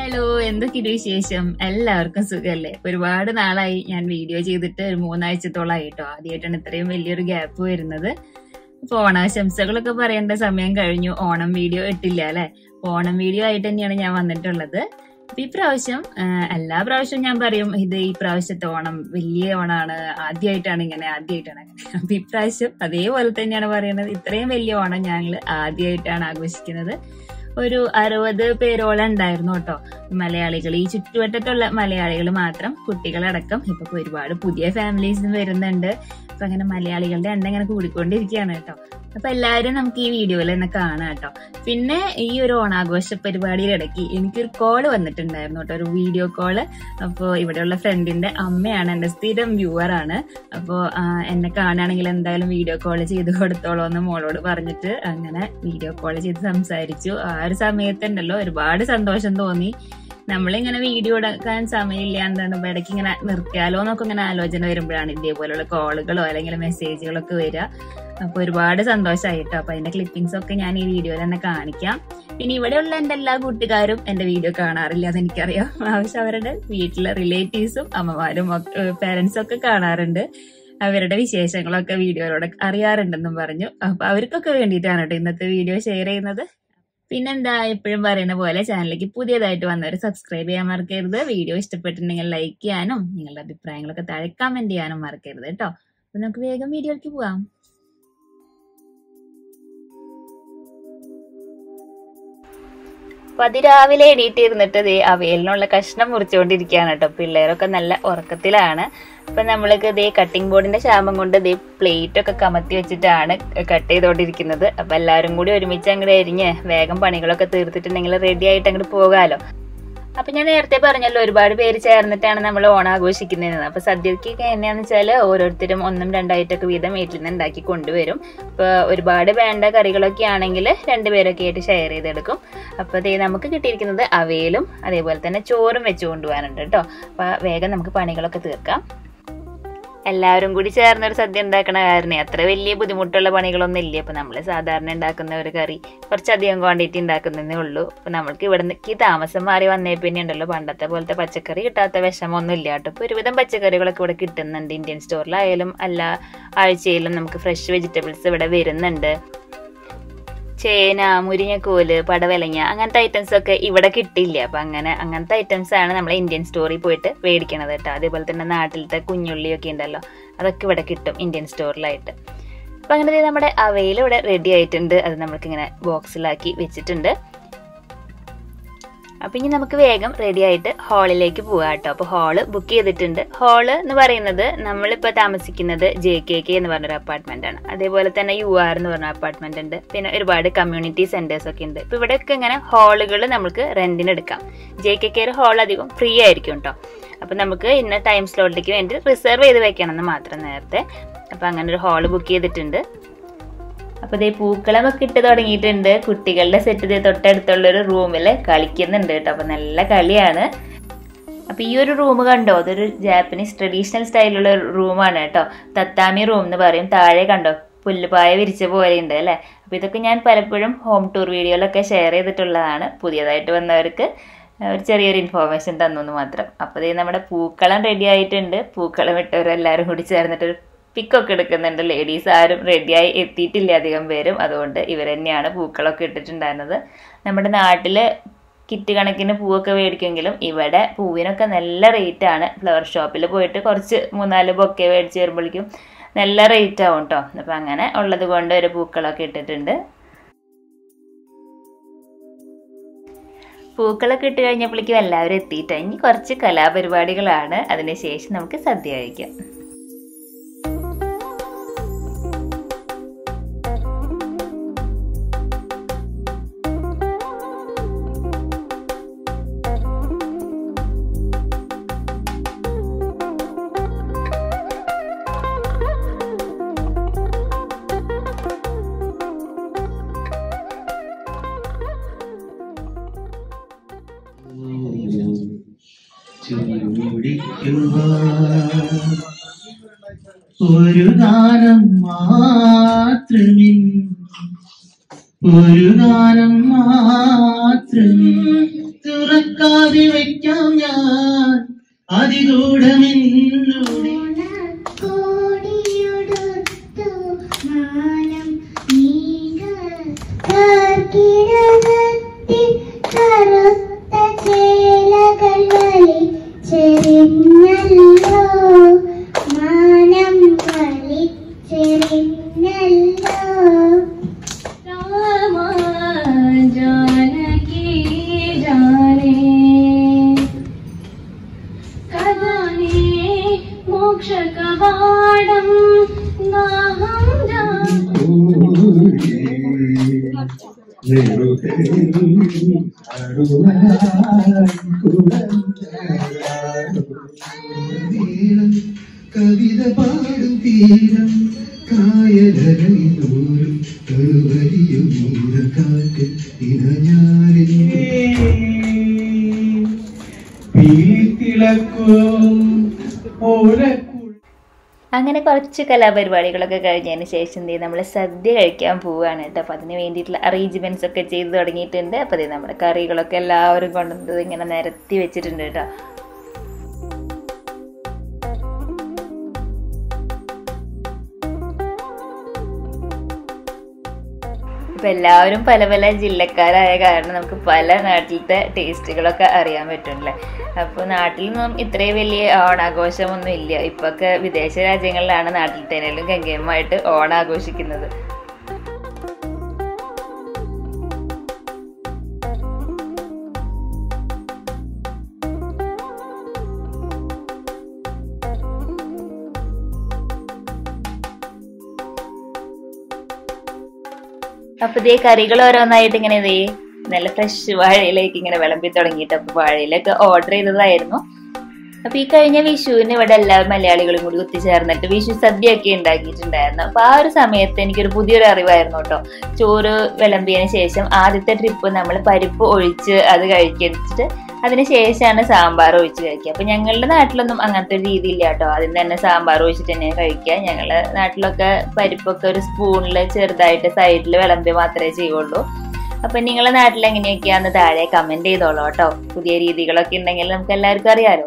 hello എന്തൊക്കെയുണ്ട് വിശേഷം എല്ലാവർക്കും സുഖല്ലേ ഒരുപാട് നാളായി ഞാൻ വീഡിയോ ചെയ്തിട്ട് ഒരു മൂന്നാഴ്ചത്തോളായി കേട്ടോ ആദ്യമായിട്ടാണ് ഇത്രയും വലിയൊരു ഗ്യാപ്പ് വരുന്നത് അപ്പൊ ഓണാശംസകളൊക്കെ പറയേണ്ട സമയം കഴിഞ്ഞു ഓണം വീഡിയോ ഇട്ടില്ല അല്ലെ ഓണം വീഡിയോ ആയിട്ട് തന്നെയാണ് ഞാൻ വന്നിട്ടുള്ളത് അപ്പൊ ഈ പ്രാവശ്യം ആ, എല്ലാ പ്രാവശ്യവും ഞാൻ പറയും ഇത് ഈ പ്രാവശ്യത്തെ ഓണം വലിയ ഓണാണ് ആദ്യമായിട്ടാണ് ഇങ്ങനെ ആദ്യമായിട്ടാണ് അങ്ങനെ അപ്പൊ ഇപ്രാവശ്യം അതേപോലെ തന്നെയാണ് പറയുന്നത് ഇത്രയും വലിയ ഓണം ഞങ്ങൾ ആദ്യമായിട്ടാണ് ആഘോഷിക്കുന്നത് ഒരു അറുപത് പേരോളം ഉണ്ടായിരുന്നു കേട്ടോ മലയാളികൾ ഈ ചുറ്റുവട്ടത്തുള്ള മലയാളികൾ മാത്രം കുട്ടികളടക്കം ഇപ്പൊ ഒരുപാട് പുതിയ ഫാമിലീസ് വരുന്നുണ്ട് അപ്പൊ അങ്ങനെ മലയാളികളുടെ എണ്ണം ഇങ്ങനെ കൂടിക്കൊണ്ടിരിക്കുകയാണ് കേട്ടോ അപ്പൊ എല്ലാവരും നമുക്ക് ഈ വീഡിയോയിൽ തന്നെ കാണാം കേട്ടോ പിന്നെ ഈ ഒരു ഓണാഘോഷ പരിപാടിയുടെ ഇടയ്ക്ക് എനിക്കൊരു കോള് വന്നിട്ടുണ്ടായിരുന്നു കേട്ടോ ഒരു വീഡിയോ കോള് അപ്പോൾ ഇവിടെയുള്ള ഫ്രണ്ടിന്റെ അമ്മയാണ് എന്റെ സ്ഥിരം വ്യൂവർ ആണ് അപ്പോൾ എന്നെ കാണുകയാണെങ്കിൽ എന്തായാലും വീഡിയോ കോൾ ചെയ്ത് കൊടുത്തോളൂ എന്ന് മോളോട് പറഞ്ഞിട്ട് അങ്ങനെ വീഡിയോ കോൾ ചെയ്ത് സംസാരിച്ചു ആ ഒരു സമയത്തുണ്ടല്ലോ ഒരുപാട് സന്തോഷം തോന്നി നമ്മളിങ്ങനെ വീഡിയോ എടുക്കാൻ സമയമില്ല എന്താണ് ഇടയ്ക്ക് ഇങ്ങനെ നിർത്തിയാലോ എന്നൊക്കെ ഇങ്ങനെ ആലോചന വരുമ്പോഴാണ് ഇതേപോലുള്ള കോളുകളോ അല്ലെങ്കിൽ മെസ്സേജുകളൊക്കെ വരിക അപ്പൊ ഒരുപാട് സന്തോഷമായി കേട്ടോ അപ്പൊ അതിന്റെ ക്ലിപ്പിംഗ്സ് ഒക്കെ ഞാൻ ഈ വീഡിയോയിൽ തന്നെ കാണിക്കാം പിന്നെ ഇവിടെയുള്ള എന്റെ എല്ലാ കൂട്ടുകാരും എന്റെ വീഡിയോ കാണാറില്ല എന്ന് എനിക്കറിയാം ആവശ്യം അവരുടെ വീട്ടിലെ റിലേറ്റീവ്സും അമ്മമാരും പേരൻസും ഒക്കെ കാണാറുണ്ട് അവരുടെ വിശേഷങ്ങളൊക്കെ വീഡിയോയിലൂടെ അറിയാറുണ്ടെന്നും പറഞ്ഞു അപ്പൊ അവർക്കൊക്കെ വേണ്ടിയിട്ടാണ് കേട്ടോ ഇന്നത്തെ വീഡിയോ ഷെയർ ചെയ്യുന്നത് പിന്നെന്താ എപ്പോഴും പറയുന്ന പോലെ ചാനലിലേക്ക് പുതിയതായിട്ട് വന്നവർ സബ്സ്ക്രൈബ് ചെയ്യാൻ മറക്കരുത് വീഡിയോ ഇഷ്ടപ്പെട്ടിട്ടുണ്ടെങ്കിൽ ലൈക്ക് ചെയ്യാനും നിങ്ങളുടെ അഭിപ്രായങ്ങളൊക്കെ താഴെ കമന്റ് ചെയ്യാനും മറക്കരുത് കേട്ടോ അപ്പൊ നമുക്ക് വേഗം വീഡിയോയിലേക്ക് പോവാം അപ്പൊ അതിരാവിലെ എണീറ്റിരുന്നിട്ട് ദേ അവയലിനുള്ള കഷ്ണം മുറിച്ചുകൊണ്ടിരിക്കുകയാണ് കേട്ടോ പിള്ളേരൊക്കെ നല്ല ഉറക്കത്തിലാണ് അപ്പൊ നമ്മൾക്ക് ദേ കട്ടിംഗ് ബോർഡിന്റെ ശാപം കൊണ്ട് ദേ പ്ലേറ്റ് ഒക്കെ കമത്തി വെച്ചിട്ടാണ് കട്ട് ചെയ്തോണ്ടിരിക്കുന്നത് അപ്പൊ എല്ലാവരും കൂടി ഒരുമിച്ച് അങ്ങോട്ട് എരിഞ്ഞ് വേഗം പണികളൊക്കെ തീർത്തിട്ടുണ്ടെങ്കിൽ റെഡി ആയിട്ട് അങ്ങോട്ട് പോകാലോ അപ്പൊ ഞാൻ നേരത്തെ പറഞ്ഞല്ലോ ഒരുപാട് പേര് ചേർന്നിട്ടാണ് നമ്മൾ ഓണം ആഘോഷിക്കുന്നത് അപ്പൊ സദ്യക്കൊക്കെ എങ്ങനെയാന്ന് വെച്ചാല് ഓരോരുത്തരും ഒന്നും രണ്ടായിട്ടൊക്കെ വീതം വീട്ടിൽ നിന്ന് ഉണ്ടാക്കി കൊണ്ടുവരും അപ്പൊ ഒരുപാട് വേണ്ട കറികളൊക്കെ ആണെങ്കിൽ രണ്ടുപേരൊക്കെ ആയിട്ട് ഷെയർ ചെയ്തെടുക്കും അപ്പൊ അതേ നമുക്ക് കിട്ടിയിരിക്കുന്നത് അവയിലും അതേപോലെ തന്നെ ചോറും വെച്ച് കൊണ്ടുപോകാനുണ്ട് കേട്ടോ അപ്പൊ വേഗം നമുക്ക് പണികളൊക്കെ തീർക്കാം എല്ലാവരും കൂടി ചേർന്നൊരു സദ്യ ഉണ്ടാക്കണ കാരണം അത്ര വലിയ ബുദ്ധിമുട്ടുള്ള പണികളൊന്നും ഇല്ല അപ്പൊ നമ്മൾ സാധാരണ ഉണ്ടാക്കുന്ന ഒരു കറി കുറച്ചധികം ക്വാണ്ടിറ്റി ഉണ്ടാക്കുന്നതേ ഉള്ളൂ അപ്പൊ നമ്മൾക്ക് ഇവിടെ നിന്നേക്ക് താമസം മാറി വന്നേ പിന്നെ ഉണ്ടല്ലോ പണ്ടത്തെ പോലത്തെ പച്ചക്കറി കിട്ടാത്ത വിഷമൊന്നും ഇല്ല കേട്ടോ ഇപ്പൊ ഒരുവിധം പച്ചക്കറികളൊക്കെ ഇവിടെ കിട്ടുന്നുണ്ട് ഇന്ത്യൻ സ്റ്റോറിലായാലും എല്ലാ ആഴ്ചയിലും നമുക്ക് ഫ്രഷ് വെജിറ്റബിൾസ് ഇവിടെ വരുന്നുണ്ട് ചേന മുരിങ്ങക്കോല് പടവലങ്ങ അങ്ങനത്തെ ഐറ്റംസ് ഒക്കെ ഇവിടെ കിട്ടില്ല അപ്പൊ അങ്ങനെ അങ്ങനത്തെ ഐറ്റംസ് ആണ് നമ്മൾ ഇന്ത്യൻ സ്റ്റോറിൽ പോയിട്ട് മേടിക്കണത് കേട്ടോ അതേപോലെ തന്നെ നാട്ടിലത്തെ കുഞ്ഞുള്ളിയൊക്കെ ഉണ്ടല്ലോ അതൊക്കെ ഇവിടെ കിട്ടും ഇന്ത്യൻ സ്റ്റോറിലായിട്ട് അപ്പൊ അങ്ങനെ ദേ നമ്മുടെ അവയിൽ ഇവിടെ റെഡി ആയിട്ടുണ്ട് അത് നമ്മൾക്കിങ്ങനെ ബോക്സിലാക്കി വെച്ചിട്ടുണ്ട് അപ്പൊ ഇനി നമുക്ക് വേഗം റെഡി ആയിട്ട് ഹാളിലേക്ക് പോകാം കേട്ടോ അപ്പൊ ഹാള് ബുക്ക് ചെയ്തിട്ടുണ്ട് ഹാള് എന്ന് പറയുന്നത് നമ്മളിപ്പോ താമസിക്കുന്നത് ജെ കെ കെ എന്ന് പറഞ്ഞൊരു അപ്പാർട്ട്മെന്റ് ആണ് അതേപോലെ തന്നെ യു ആർ എന്ന് പറഞ്ഞ അപ്പാർട്ട്മെന്റ് ഉണ്ട് പിന്നെ ഒരുപാട് കമ്മ്യൂണിറ്റി സെന്റേഴ്സ് ഒക്കെ ഉണ്ട് ഇപ്പൊ ഇവിടെയൊക്കെ ഇങ്ങനെ ഹാളുകൾ നമുക്ക് റെന്റിന് എടുക്കാം ജെ കെ കെ ഹാൾ അധികം ഫ്രീ ആയിരിക്കും കേട്ടോ അപ്പൊ നമുക്ക് ഇന്ന ടൈം സ്ലോട്ടിലേക്ക് വേണ്ടി റിസർവ് ചെയ്ത് വെക്കണം എന്ന് മാത്രം നേരത്തെ അപ്പൊ അങ്ങനെ ഒരു ഹാള് ബുക്ക് ചെയ്തിട്ടുണ്ട് അപ്പൊ ഇതേ പൂക്കളമൊക്കെ ഇട്ട് തുടങ്ങിയിട്ടുണ്ട് കുട്ടികളുടെ സെറ്റ് ഇതേ തൊട്ടടുത്തുള്ള ഒരു റൂമിൽ കളിക്കുന്നുണ്ട് കേട്ടോ അപ്പൊ നല്ല കളിയാണ് അപ്പൊ ഈ ഒരു റൂം കണ്ടോ അതൊരു ജാപ്പനീസ് ട്രഡീഷണൽ സ്റ്റൈലുള്ള റൂമാണ് കേട്ടോ തത്താമി റൂം എന്ന് പറയും താഴെ കണ്ടോ പുല്ലുപായ വിരിച്ച പോലെ ഉണ്ട് അല്ലേ അപ്പൊ ഇതൊക്കെ ഞാൻ പലപ്പോഴും ഹോം ടൂർ വീഡിയോയിലൊക്കെ ഷെയർ ചെയ്തിട്ടുള്ളതാണ് പുതിയതായിട്ട് വന്നവർക്ക് ഒരു ചെറിയൊരു ഇൻഫോർമേഷൻ തന്നു എന്ന് മാത്രം അപ്പോൾ ഇതേ നമ്മുടെ പൂക്കളം റെഡി ആയിട്ടുണ്ട് പൂക്കളം ഇട്ടവരെല്ലാവരും കൂടി ചേർന്നിട്ട് ഒരു പിക്കൊക്കെ എടുക്കുന്നുണ്ട് ലേഡീസ് ആരും റെഡിയായി എത്തിയിട്ടില്ല അധികം പേരും അതുകൊണ്ട് ഇവർ തന്നെയാണ് പൂക്കളൊക്കെ ഇട്ടിട്ടുണ്ടായിരുന്നത് നമ്മുടെ നാട്ടിൽ കിറ്റ് കണക്കിന് പൂവൊക്കെ മേടിക്കുമെങ്കിലും ഇവിടെ പൂവിനൊക്കെ നല്ല റേറ്റ് ആണ് ഫ്ലവർ ഷോപ്പിൽ പോയിട്ട് കുറച്ച് മൂന്നാല് ബൊക്കെ മേടിച്ച് വരുമ്പോഴേക്കും നല്ല റേറ്റ് ആവും കേട്ടോ അപ്പം അങ്ങനെ ഉള്ളത് കൊണ്ട് ഒരു പൂക്കളൊക്കെ ഇട്ടിട്ടുണ്ട് പൂക്കളൊക്കെ ഇട്ട് കഴിഞ്ഞപ്പോഴേക്കും എല്ലാവരും എത്തിയിട്ട് ഇനി കുറച്ച് കലാപരിപാടികളാണ് അതിനുശേഷം നമുക്ക് സദ്യ കഴിക്കാം ഒരു ഗാനം മാത്രമിൻ ഒരു ഗാനം മാത്രമിൻ തുറക്കാതെ വയ്ക്കാം ഞാൻ അതിഗൂഢമെന്നോടെ കോടിയുടുത്തു മാനം നീകിടകത്തി കറുത്ത ചേലകൾ വലിച്ചെറിഞ്ഞല്ലോ മാനം വലിച്ചെറിഞ്ഞല്ലോ രാമ ജാനകി ജാനേ കഥാനേ മോക്ഷകവാടം നാഹം കവിത പാടും തീരം കായലൂരും കഴുവരിയും കാറ്റ് ഇനഞ്ഞാലിൽ തിളക്കും ഓലക്കുഴ അങ്ങനെ കുറച്ച് കലാപരിപാടികളൊക്കെ കഴിഞ്ഞതിന് ശേഷം എന്ത് നമ്മൾ സദ്യ കഴിക്കാൻ പോവുകയാണ് കേട്ടോ അപ്പോൾ അതിന് വേണ്ടിയിട്ടുള്ള അറേഞ്ച്മെൻറ്റ്സ് ഒക്കെ ചെയ്ത് തുടങ്ങിയിട്ടുണ്ട് അപ്പോൾ അതേ നമ്മുടെ കറികളൊക്കെ എല്ലാവരും കൊണ്ടുവന്നത് ഇങ്ങനെ നിരത്തി വെച്ചിട്ടുണ്ട് കേട്ടോ ഇപ്പം എല്ലാവരും പല പല ജില്ലക്കാരായ കാരണം നമുക്ക് പല നാട്ടിലത്തെ ടേസ്റ്റുകളൊക്കെ അറിയാൻ പറ്റുമല്ലേ അപ്പോൾ നാട്ടിൽ നിന്നും ഇത്രയും വലിയ ഓണാഘോഷമൊന്നും ഇല്ല ഇപ്പൊക്കെ വിദേശ രാജ്യങ്ങളിലാണ് നാട്ടിലത്തേനേലും ഗംഗേമമായിട്ട് ഓണം ആഘോഷിക്കുന്നത് അപ്പൊ ഇതേ കറികൾ ഓരോന്നായിട്ട് ഇങ്ങനെ ഇതേ നല്ല ഫ്രഷ് വാഴയിലേക്ക് ഇങ്ങനെ വിളമ്പി തുടങ്ങിയിട്ട് അപ്പൊ വാഴയിലൊക്കെ ഓർഡർ ചെയ്തതായിരുന്നു അപ്പൊ ഈ കഴിഞ്ഞ വിഷുവിന് ഇവിടെ എല്ലാ മലയാളികളും കൂടി ഒത്തുചേർന്നിട്ട് വിഷു സദ്യയൊക്കെ ഉണ്ടാക്കിയിട്ടുണ്ടായിരുന്നു അപ്പൊ ആ ഒരു സമയത്ത് എനിക്കൊരു പുതിയൊരു അറിവായിരുന്നു കേട്ടോ ചോറ് വിളമ്പിയതിന് ശേഷം ആദ്യത്തെ ട്രിപ്പ് നമ്മൾ പരിപ്പ് ഒഴിച്ച് അത് കഴിച്ചിട്ട് അതിന് ശേഷമാണ് സാമ്പാർ ഒഴിച്ച് കഴിക്കുക അപ്പൊ ഞങ്ങളുടെ നാട്ടിലൊന്നും അങ്ങനത്തെ ഒരു രീതി ഇല്ല കേട്ടോ ആദ്യം തന്നെ സാമ്പാർ ഒഴിച്ചിട്ട് തന്നെ കഴിക്കുക ഞങ്ങളുടെ നാട്ടിലൊക്കെ പരിപ്പൊക്കെ ഒരു സ്പൂണിൽ ചെറുതായിട്ട് സൈഡിൽ വിളമ്പി മാത്രമേ ചെയ്യുള്ളൂ അപ്പൊ നിങ്ങളുടെ നാട്ടിൽ എങ്ങനെയൊക്കെയാന്ന് താഴെ കമന്റ് ചെയ്തോളൂ കേട്ടോ പുതിയ രീതികളൊക്കെ ഉണ്ടെങ്കിൽ നമുക്ക് എല്ലാവർക്കും അറിയാലോ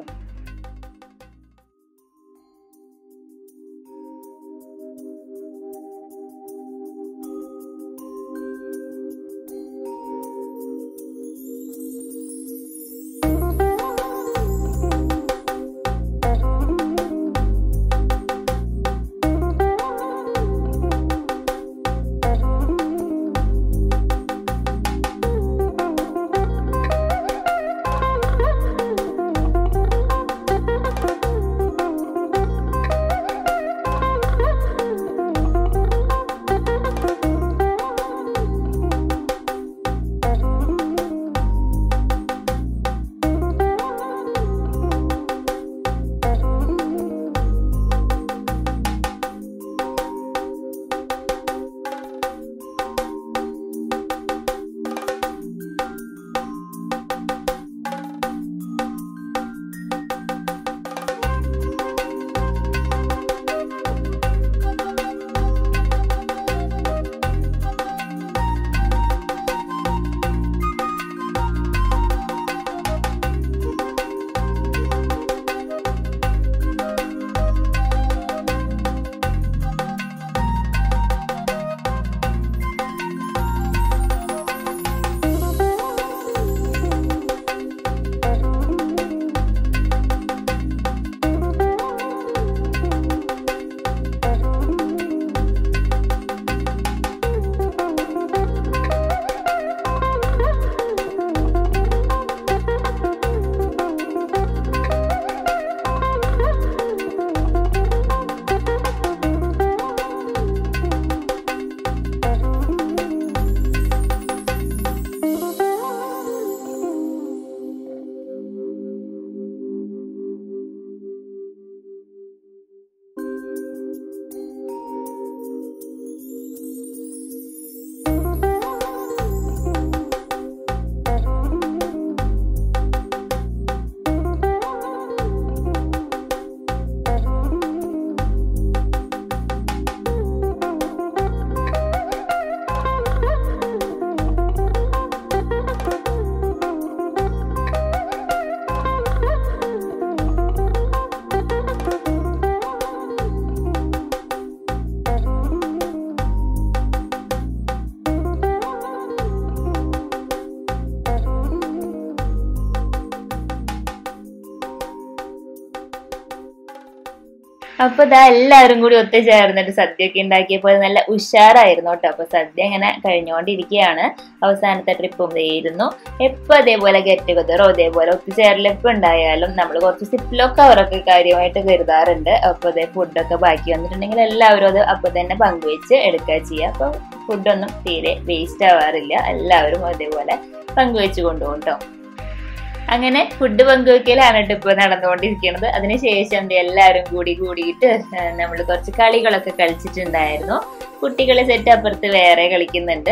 അപ്പൊ ഇതാ എല്ലാവരും കൂടി ഒത്തുചേർന്നിട്ട് സദ്യയൊക്കെ ഉണ്ടാക്കിയപ്പോൾ അത് നല്ല ഉഷാറായിരുന്നു കേട്ടോ അപ്പൊ സദ്യ ഇങ്ങനെ കഴിഞ്ഞുകൊണ്ടിരിക്കുകയാണ് അവസാനത്തെ ട്രിപ്പും ഇതായിരുന്നു എപ്പോ അതേപോലെ ഗെറ്റ് ടുഗതറോ അതേപോലെ ഒത്തുചേരൽ എപ്പോ ഉണ്ടായാലും നമ്മൾ കുറച്ച് സിപ്ലോ കവറൊക്കെ കാര്യമായിട്ട് കരുതാറുണ്ട് അപ്പൊ അതേ ഫുഡൊക്കെ ബാക്കി വന്നിട്ടുണ്ടെങ്കിൽ എല്ലാവരും അത് അപ്പൊ തന്നെ പങ്കുവെച്ച് എടുക്കുക ചെയ്യുക അപ്പൊ ഫുഡൊന്നും തീരെ വേസ്റ്റ് ആവാറില്ല എല്ലാവരും അതേപോലെ പങ്കുവെച്ച് കൊണ്ടുപോകും കേട്ടോ അങ്ങനെ ഫുഡ് പങ്കുവെക്കലാണ് കേട്ടോ ഇപ്പൊ നടന്നുകൊണ്ടിരിക്കുന്നത് അതിനുശേഷം ദേ എല്ലാവരും കൂടി കൂടിയിട്ട് നമ്മൾ കുറച്ച് കളികളൊക്കെ കളിച്ചിട്ടുണ്ടായിരുന്നു കുട്ടികളെ സെറ്റ് അപ്പുറത്ത് വേറെ കളിക്കുന്നുണ്ട്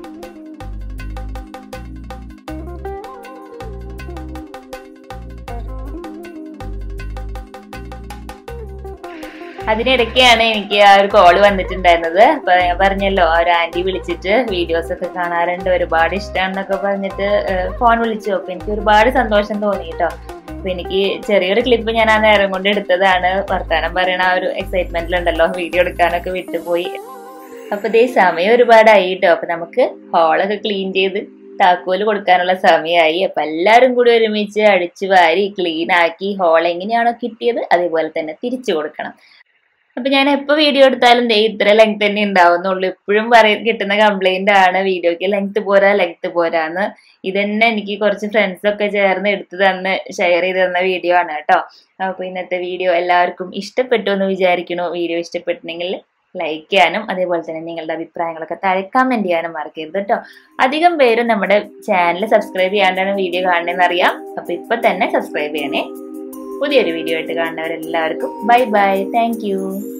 അതിനിടയ്ക്കാണ് എനിക്ക് ആ ഒരു കോള് വന്നിട്ടുണ്ടായിരുന്നത് അപ്പൊ ഞാൻ പറഞ്ഞല്ലോ ആ ഒരു ആന്റി വിളിച്ചിട്ട് വീഡിയോസ് ഒക്കെ കാണാറുണ്ട് ഒരുപാട് ഇഷ്ടമാണെന്നൊക്കെ പറഞ്ഞിട്ട് ഫോൺ വിളിച്ചു അപ്പൊ എനിക്ക് ഒരുപാട് സന്തോഷം തോന്നി കേട്ടോ അപ്പൊ എനിക്ക് ചെറിയൊരു ക്ലിപ്പ് ഞാൻ ആ നേരം കൊണ്ട് എടുത്തതാണ് വർത്താനം പറയണ ആ ഒരു എക്സൈറ്റ്മെന്റിലുണ്ടല്ലോ വീഡിയോ എടുക്കാനൊക്കെ വിട്ടുപോയി അപ്പൊ ഇതേ സമയം ഒരുപാടായി കേട്ടോ അപ്പൊ നമുക്ക് ഹാളൊക്കെ ക്ലീൻ ചെയ്ത് താക്കോല് കൊടുക്കാനുള്ള സമയമായി അപ്പൊ എല്ലാരും കൂടി ഒരുമിച്ച് അടിച്ചു വാരി ക്ലീൻ ആക്കി ഹോൾ എങ്ങനെയാണോ കിട്ടിയത് അതേപോലെ തന്നെ തിരിച്ചു കൊടുക്കണം അപ്പൊ ഞാൻ എപ്പോ വീഡിയോ എടുത്താലും ദേ ഇത്ര ലെങ്ത് തന്നെ ഉണ്ടാവുന്നുള്ളൂ എപ്പോഴും പറയ കിട്ടുന്ന കംപ്ലൈന്റ് ആണ് വീഡിയോക്ക് ലെങ്ത് പോരാ ലെങ്ത് പോരാന്ന് ഇതന്നെ എനിക്ക് കുറച്ച് ഫ്രണ്ട്സ് ഒക്കെ ചേർന്ന് എടുത്തു തന്ന് ഷെയർ ചെയ്ത് തന്ന വീഡിയോ ആണ് കേട്ടോ അപ്പൊ ഇന്നത്തെ വീഡിയോ എല്ലാവർക്കും ഇഷ്ടപ്പെട്ടു എന്ന് വിചാരിക്കണു വീഡിയോ ഇഷ്ടപ്പെട്ടിട്ടുണ്ടെങ്കിൽ ലൈക്ക് ചെയ്യാനും അതേപോലെ തന്നെ നിങ്ങളുടെ അഭിപ്രായങ്ങളൊക്കെ താഴെ കമന്റ് ചെയ്യാനും മറക്കരുത് കേട്ടോ അധികം പേരും നമ്മുടെ ചാനൽ സബ്സ്ക്രൈബ് ചെയ്യാണ്ടാണ് വീഡിയോ കാണണമെന്ന് അറിയാം അപ്പൊ ഇപ്പൊ തന്നെ സബ്സ്ക്രൈബ് ചെയ്യണേ പുതിയൊരു വീഡിയോ ആയിട്ട് കാണുന്നവരെല്ലാവർക്കും ബൈ ബൈ താങ്ക്